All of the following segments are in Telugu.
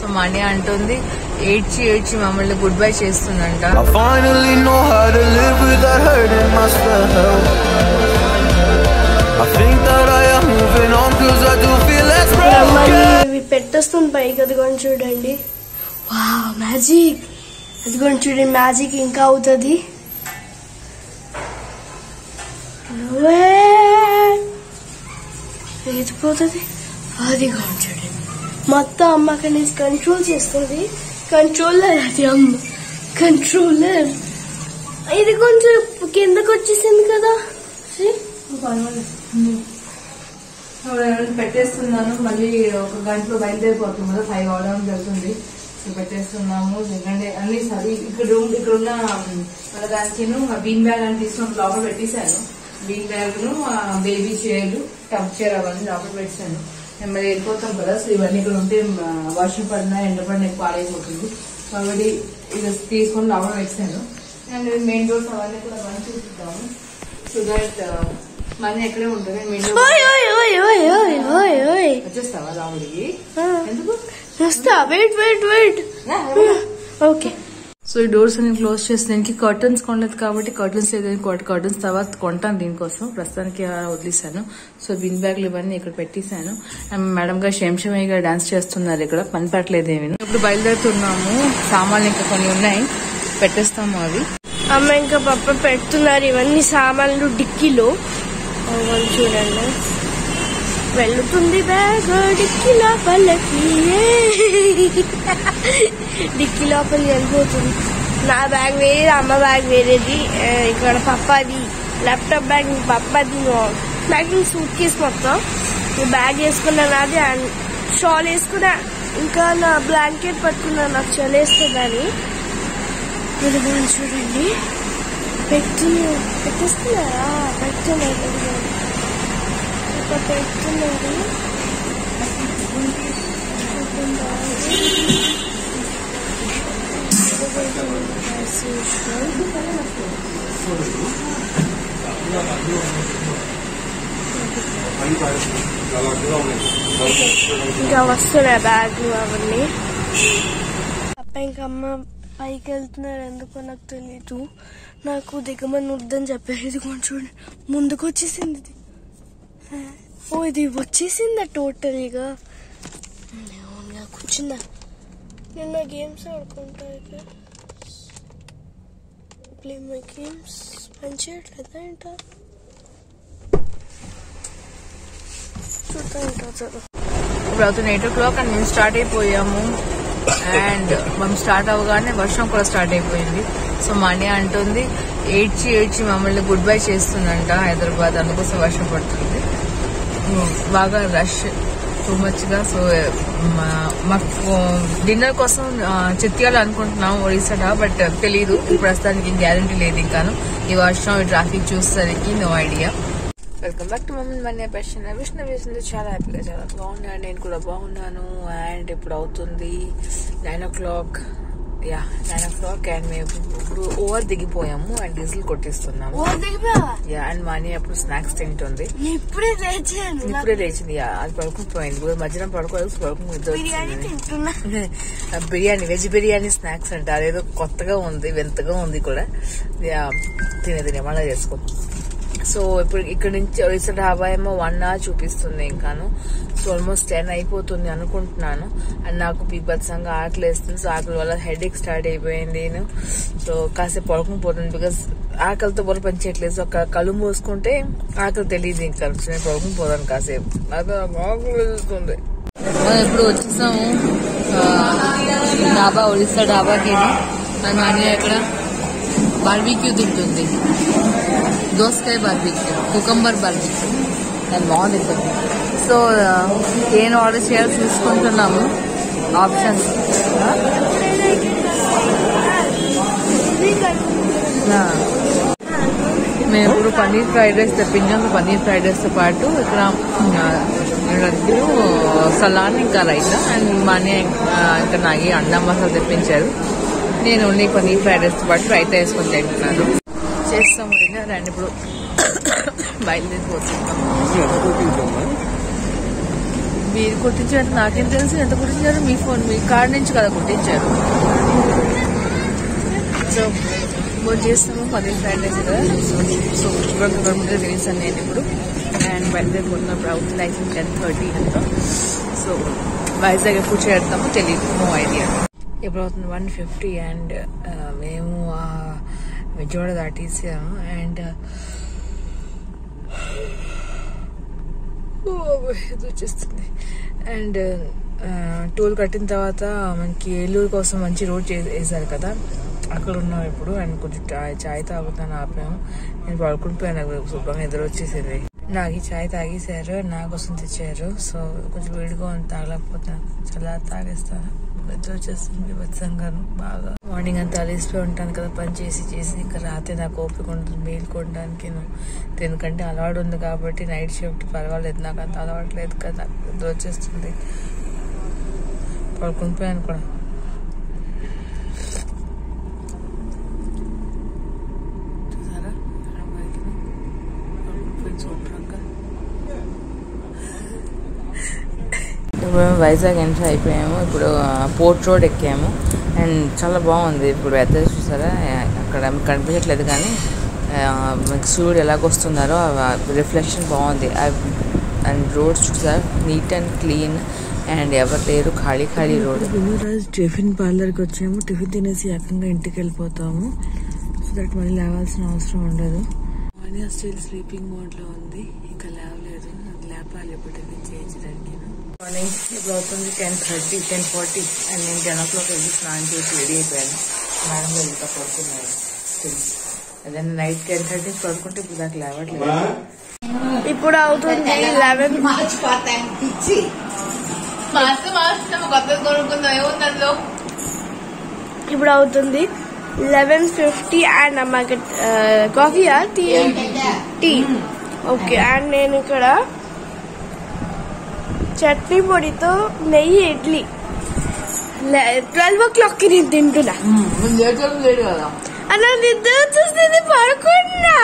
మా అన్నయ్య అంటుంది ఏడ్చి ఏడ్చి మమ్మల్ని గుడ్ బై చేస్తుందంట I finally know how to live without hurting myself. I think that I am moving on cause I do feel less అమ్మాయి broken. ఇవి పెట్టేస్తుంది పైకి అదిగోని చూడండి వా మ్యాజిక్ అదిగోని చూడండి మ్యాజిక్ ఇంకా అవుతుంది పోతుంది అదిగోని చూడండి మొత్తం అమ్మ అక్కడి నుంచి కంట్రోల్ చేస్తుంది కంట్రోలర్ అది అమ్మ కంట్రోలర్ ఇది కొంచెం కిందకు వచ్చేసింది కదా See? పెట్టేస్తున్నాను మళ్ళీ ఒక గంటలో బయలుదేరిపోతుంది కదా ఫైవ్ అవడం జరుగుతుంది సో పెట్టేస్తున్నాము ఎందుకంటే అన్ని సరి ఇక్కడ ఉం- ఇక్కడ ఉన్న మన దానికి బీన్ బ్యాగ్ అని తీసుకుని లోపల పెట్టేశాను బీన్ బ్యాగ్ ను బేబీ చైర్లు టబ్ చైర్ అవన్నీ లోపల పెట్టాను మేము మళ్ళీ వెళ్ళిపోతాం కదా సో ఇవన్నీ ఇక్కడ ఉంటే ఆ, వర్షం పడినా ఎండ పడినా ఎక్కువ పాడైపోతుంది కాబట్టి ఇది తీసుకొని లోపల పెట్టాను అండ్ మెయిన్ డోర్స్ అవన్నీ కూడా బంద్ చూపిద్దాము సో దట్ మనీ ఎక్కడే ఉంటుంది మెయిన్ డోర్ ఓయ్ ఓయ్ ఓయ్ ఓయ్ ఓయ్ ఓయ్ ఓయ్ వచ్చేస్తావా రాముడికి ఆ. ఎందుకు వస్తా wait wait wait okay so ఈ డోర్స్ అన్ని క్లోజ్ చేసి దీనికి కర్టన్స్ కొనలేదు కాబట్టి కర్టన్స్ లేదు కర్టన్స్ తర్వాత కొంటాను దీనికోసం ప్రస్తుతానికి అలా వదిలేశాను సో బిన్ బ్యాగ్లు ఇవన్నీ ఇక్కడ పెట్టేశాను అండ్ మేడం గారు శంషమయ్య గారు డాన్స్ చేస్తున్నారు ఇక్కడ పని పెట్టలేదు ఏమి ఇప్పుడు బయలుదేరుతున్నాము సామాన్లు ఇంకా కొన్ని ఉన్నాయి పెట్టేస్తాము అవి అమ్మ ఇంకా పప్ప పెడుతున్నారు ఇవన్నీ సామాన్లు డిక్కీలో అవ్వాలి చూడండి వెళ్తుంది బ్యాగ్ డిక్కీ లోపలికి డిక్కీ లోపలికి వెళ్ళిపోతుంది నా బ్యాగ్ వేరేది అమ్మ బ్యాగ్ వేరేది ఆ, ఇక్కడ పప్పది ల్యాప్టాప్ బ్యాగ్ పప్పది బ్యాగ్ సూట్ కేసు మొత్తం ఈ బ్యాగ్ వేసుకున్నా నాది అండ్ షాల్ వేసుకున్నా ఇంకా నా బ్లాంకెట్ పట్టుకున్నా నాకు చలేస్తుందని ఇదిగోండి చూడండి పెట్టి పెట్టేస్తున్నారా పెట్టున్నారు ఇక పెట్టున్నారు ఇంకా వస్తున్నాయి బ్యాగ్లు అవన్నీ అప్ప ఇంకా అమ్మ పైకి వెళ్తున్నారు ఎందుకో నాకు తెలీదు నాకు దిగమని వద్దని చెప్పారు ఇది కొంచెం ముందుకు వచ్చేసింది ఇది ఓ ఇది వచ్చేసిందా టోటల్గా అవునా కూర్చుందా నేను నా గేమ్స్ ఆడుకుంటా అయితే ప్లే మై గేమ్స్ పని చేయట్లేదా ఏంటో చూద్దాం ఇంకా చదువు ఇప్పుడు అవుతుంది ఎయిట్ ఓ క్లాక్ అండ్ మేము స్టార్ట్ అయిపోయాము అండ్ మనం స్టార్ట్ అవ్వగానే వర్షం కూడా స్టార్ట్ అయిపోయింది సో మా అన్నయ్య అంటుంది ఏడ్చి ఏడ్చి మమ్మల్ని గుడ్ బై చేస్తుందంట హైదరాబాద్ అందుకోసం వర్షం పడుతుంది ఉమ్, బాగా రష్ టూ మచ్ గా సో మా- మాకు డిన్నర్ కోసం ఆ, చిత్యాలు అనుకుంటున్నాం ఒడిస్సా బట్ తెలీదు ప్రస్తుతానికి గ్యారంటీ లేదు ఇంకాను ఈ వర్షం ఈ ట్రాఫిక్ చూసేసరికి no idea welcome back to మమ్మల్ని మనీ పర్షన్ విష్ణు విష్ణు చాలా హ్యాపీగా చాలా బాగున్నాను నేను కూడా బాగున్నాను అండ్ ఇప్పుడు అవుతుంది nine o'clock yeah nine o'clock and మేము ఇప్పుడు ఓవర్ దిగిపోయాము అండ్ డీజిల్ కొట్టిస్తున్నాము ఓ దిగిపోయావా యా అండ్ మనీ అప్పుడు స్నాక్స్ తింటుంది నేను ఇప్పుడే లేచాను నాకు ఇప్పుడే లేచింది యా అది పడుకునిపోయింది ఇప్పుడు మధ్యాహ్నం పడుకోలేదు పడుకుని నిద్ర బిర్యానీ వచ్చింది తింటున్నా ఆ బిర్యానీ వెజ్ బిర్యానీ స్నాక్స్ అంట అదేదో కొత్తగా ఉంది వింతగా ఉంది కూడా యా తినే తినే మళ్ళా చేసుకో సో ఇప్పుడు ఇక్కడ నుంచి ఒరిస్సా ఢాబా ఏమో వన్ అవర్ చూపిస్తుంది ఇంకాను సో ఆల్మోస్ట్ టెన్ అయిపోతుంది అనుకుంటున్నాను అండ్ నాకు బీభత్సంగా ఆకలి వేస్తుంది సో ఆకలి వల్ల హెడ్ ఏక్ స్టార్ట్ అయిపోయింది నేను సో కాసేపు పడుకుని పోతుంది బికాస్ ఆకలితో బొర పనిచేయట్లేదు సో క- కళ్ళు మూసుకుంటే ఆకలి తెలియదు ఇంకా సో నేను పడుకుని పోదాను కాసేపు నాకు ఆకలి వేస్తుంది మనం ఇప్పుడు వచ్చేసాము ఆ, డాబా ఒరిస్సా డాబాకి మన నాన్న ఇక్కడ బార్బీక్యూ తింటుంది దోసకాయ బార్బీక్యూ కుకంబర్ బార్బీక్యూ దాని బాగుంది ఇక్కడ. సో ఆ, ఏం ఆర్డర్ చేయాలో చూసుకుంటున్నాము ఆప్షన్స్ ఆ. మేము ఇప్పుడు పన్నీర్ ఫ్రైడ్ రైస్ తెప్పించాం సో పన్నీర్ ఫ్రైడ్ రైస్ తో పాటు ఇక్కడ లడ్డు సలాన్ ఇంకా రైతా అండ్ మనీ ఇంకా నాగి అండా మసాలా తెప్పించారు నేను ఓన్లీ పన్నీర్ ఫ్రైడ్ రైస్ తో పాటు రైతా వేసుకొని తింటున్నాను చేస్తాము డిన్నర్ అండ్ ఇప్పుడు బయలుదేరిపోతున్నాం మీరు కొట్టించారు నాకేం తెలుసు ఎంత కొట్టించారు మీ ఫోన్ మీ కార్డ్ నుంచి కదా కొట్టించారు సో భోజనం చేస్తాము పన్నీర్ ఫ్రైడ్ రైస్ కదా సో సో రెండు రెండు తినేసాను నేను ఇప్పుడు అండ్ బయలుదేరిపోతున్నా ఇప్పుడు అవుతుంది ఐ థింక్ టెన్ థర్టీ ఎంతో సో వైజాగ్ ఎప్పుడు చేరుతామో తెలియదు నో ఐడియా ఇప్పుడు అవుతుంది వన్ ఫిఫ్టీ అండ్ మేము ఆ విజయవాడ దాటేసాము అండ్ ఇది వచ్చేస్తుంది అండ్ టోల్ కట్టిన తర్వాత మనకి ఏలూరు కోసం మంచి రోడ్ చే- వేశారు కదా అక్కడ ఉన్నాం ఇప్పుడు అండ్ కొంచెం చాయ్ చాయ్ తాగుతాను ఆపాము నేను పడుకుండిపోయాను నాకు శుభ్రంగా ఎదురు వచ్చేసింది నాకు ఈ చాయ్ తాగేశారు నా కోసం తెచ్చారు సో కొంచెం వేడిగా ఉంది తాగలేకపోతాను చాలా తాగేస్తాను నిద్ర వచ్చేస్తుంది బచ్చంగాను బాగా మార్నింగ్ అంతా అలిసిపోయి ఉంటాను కదా పని చేసి చేసి ఇంకా రాత్రి నాకు ఓపిక ఉంటుంది మేలుకోవడానికి ఎందుకంటే అలవాటు ఉంది కాబట్టి నైట్ షిఫ్ట్ పర్వాలేదు నాకు అంత అలవాటు లేదు కదా నిద్ర వచ్చేస్తుంది పడుకుని పోయాను కూడా చూసారా అమ్మాయికి పడుకుని శుభ్రంగా ఇప్పుడు మేము వైజాగ్ ఎంటర్ అయిపోయాము ఇప్పుడు ఆ, పోర్ట్ రోడ్ ఎక్కాము అండ్ చాలా బాగుంది ఇప్పుడు వెదర్ చూసారా ఆ, అక్కడ కనిపించట్లేదు కానీ ఆ, మనకి సూర్యుడు ఎలాగొస్తున్నారో రిఫ్లెక్షన్ బాగుంది అండ్ రోడ్స్ చూసారా నీట్ అండ్ క్లీన్ అండ్ ఎవరు లేరు ఖాళీ ఖాళీ రోడ్ రాజ్ టిఫిన్ పార్లర్కి వచ్చాము టిఫిన్ తినేసి ఏకంగా ఇంటికి వెళ్ళిపోతాము సో దట్ మళ్ళీ లేవాల్సిన అవసరం ఉండదు మానియా స్టిల్ స్లీపింగ్ మోడ్ లో ఉంది ఇంకా లేవలేదు నాకు లేపాలి ఇప్పుడు టిఫిన్ చేయించడానికి మార్నింగ్ ఇప్పుడు అవుతుంది ten thirty ten forty and నేను టెన్ ఓ క్లాక్ వెళ్ళి స్నానం చేసి రెడీ అయిపోయాను మేడం గారు ఇంకా పడుకున్నారు స్టిల్ అదే నైట్ టెన్ థర్టీ పడుకుంటే ఇప్పుడు దాకా లేవట్లేదు ఇప్పుడు అవుతుంది లెవెన్ మాస్క్ మాస్క్ కొత్తది కొనుక్కుందాం ఏముంది అందులో ఇప్పుడు అవుతుంది లెవెన్ ఫిఫ్టీ అండ్ అమ్మాకి కాఫీయా టీ టీ ఓకే అండ్ నేను ఇక్కడ చట్నీ పొడితో నెయ్యి ఇడ్లీ ట్వెల్వ్ ఓ క్లాక్ కి నేను తింటున్నా లేట్ లేడు కదా అలా నిద్ర వచ్చేస్తుంది పడుకున్నా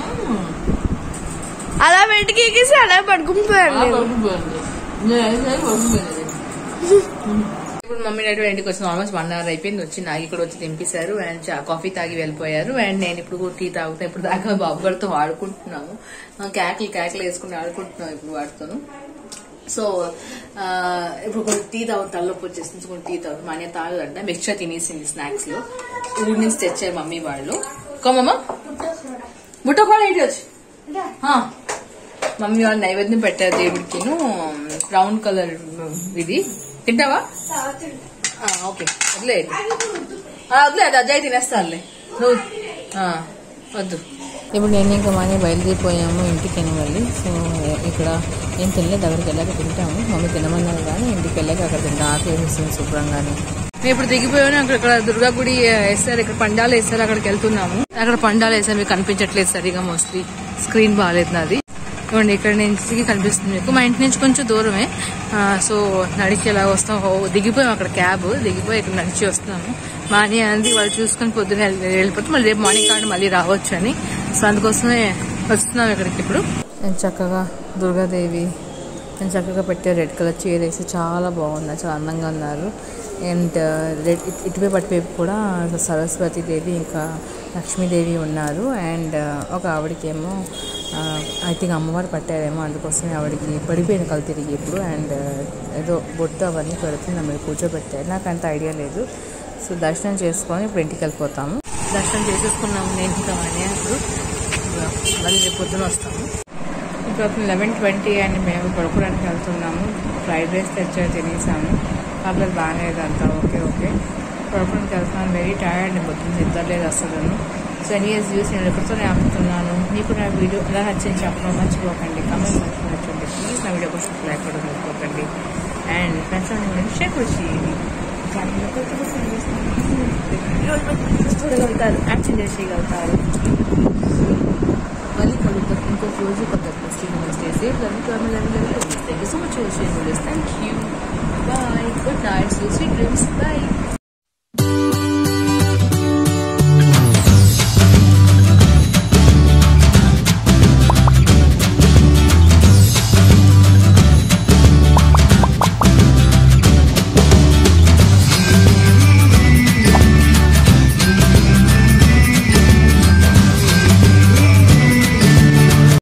అలా వెంటకి ఎక్కేసి అలా పడుకుంటున్నాను నేను ఇప్పుడు మమ్మీ డాడీ ఇంటికి వచ్చిన ఆల్మోస్ట్ వన్ అవర్ అయిపోయింది వచ్చి నాకు ఇక్కడ వచ్చి తినిపిస్తారు అండ్ చా- కాఫీ తాగి వెళ్ళిపోయారు అండ్ నేను ఇప్పుడు టీ తాగుతా ఇప్పుడు దాకా బాబు గారితో ఆడుకుంటున్నాము ఆ, కేకలు కేకలు వేసుకుని ఆడుకుంటున్నాం ఇప్పుడు వాడుతాను సో ఆ, ఇప్పుడు కొంచెం టీ తాగు తలనొప్పి వచ్చేసింది కొంచెం టీ తాగు మా అన్నయ్య తాగదంట మిక్చర్ తినేసింది స్నాక్స్ లో ఊరి నుంచి తెచ్చారు మమ్మీ వాళ్ళు కమ్మమ్మ బుట్ట కూడా ఏంటి వచ్చి ఆ. మమ్మీ వాళ్ళు నైవేద్యం పెట్టారు దేవుడికిను బ్రౌన్ కలర్ ఇది తింటావా ఆ, ఓకే వదిలే వదిలే అది అజయ్ తినేస్తానులే నువ్వు ఆ, వద్దు ఇప్పుడు నేను ఇంకా మనీ బయలుదేరిపోయాము ఇంటికి వెళ్ళి సో ఇక్కడ ఏం తినలేదు దగ్గరికి వెళ్ళాక తింటాము మమ్మీ తినమన్నారు కానీ ఇంటికి వెళ్ళాక అక్కడ తింటాం ఆకలి వేస్తుంది శుభ్రంగానే మేము ఇప్పుడు దిగిపోయాను అక్కడ ఇక్కడ దుర్గా గుడి వేస్తారు ఇక్కడ పండాలు వేస్తారు అక్కడికి వెళ్తున్నాము అక్కడ పండాలు వేస్తారు మీకు కనిపించట్లేదు సరిగా మోస్ట్లీ స్క్రీన్ బాగాలేదు నాది ఇవ్వండి ఇక్కడ నుంచి కనిపిస్తుంది మీకు మా ఇంటి నుంచి కొంచెం దూరమే ఆ, సో నడిచి ఎలా వస్తాం ఓ, దిగిపోయాం అక్కడ క్యాబ్ దిగిపోయి ఇక్కడ నడిచి వస్తున్నాము మాని అంది వాళ్ళు చూసుకొని పొద్దున వెళ్ళి- వెళ్ళిపోతే మళ్ళీ రేపు మార్నింగ్ కార్డు మళ్ళీ రావచ్చు అని సో అందుకోసమే వస్తున్నాం ఇక్కడికి ఇప్పుడు చక్కగా దుర్గాదేవి నేను చక్కగా పెట్టే రెడ్ కలర్ చీర వేసి చాలా బాగున్నారు చాలా అందంగా ఉన్నారు అండ్ రెడ్ ఇట్- ఇటువైపు అటువైపు కూడా సరస్వతి దేవి ఇంకా లక్ష్మీదేవి ఉన్నారు అండ్ ఒక ఆవిడకేమో ఐ థింక్ అమ్మవారు పట్టారేమో అందుకోసమే ఆవిడకి పడిపోయిన కళ్ళు తిరిగి ఇప్పుడు అండ్ ఏదో బొట్టు అవన్నీ పెడుతుంది ఆమె కూర్చోబెట్టారు నాకు అంత ఐడియా లేదు సో దర్శనం చేసుకొని ఇప్పుడు ఇంటికి వెళ్ళిపోతాము దర్శనం చేసేసుకున్నాము నేను ఇంకా మనీ ఇప్పుడు మళ్ళీ రేపు పొద్దున వస్తాము ఇప్పుడు లెవెన్ ట్వంటీ అండ్ మేము పడుకోవడానికి వెళ్తున్నాము ఫ్రైడ్ రైస్ తెచ్చారు తినేసాము పర్లేదు బాగానే అంతా ఓకే ఓకే పడుకోవడానికి వెళ్తున్నాను వెరీ టైర్డ్ పొద్దున్న నిద్ర లేదు అసలు సో ఎనీస్ చూసి నేను ఎప్పుడుతో నేను ఆపుతున్నాను మీకు నా వీడియో ఎలా నచ్చింది చెప్పడం మర్చిపోకండి కమెంట్ సెక్షన్ నచ్చండి ప్లీజ్ నా వీడియో కోసం లైక్ కూడా మర్చిపోకండి అండ్ ఫ్రెండ్స్ అండ్ షేర్ కూడా చేయండి ఛానల్లో కొత్త కొత్త videos ఈరోజు మంచి videos చూడగలుగుతారు యాక్షన్ చేయగలుగుతారు మళ్ళీ కలుద్దాం ఇంకొక రోజు కొత్త stay safe love thank you so much for watching thank you bye good night sweet dreams bye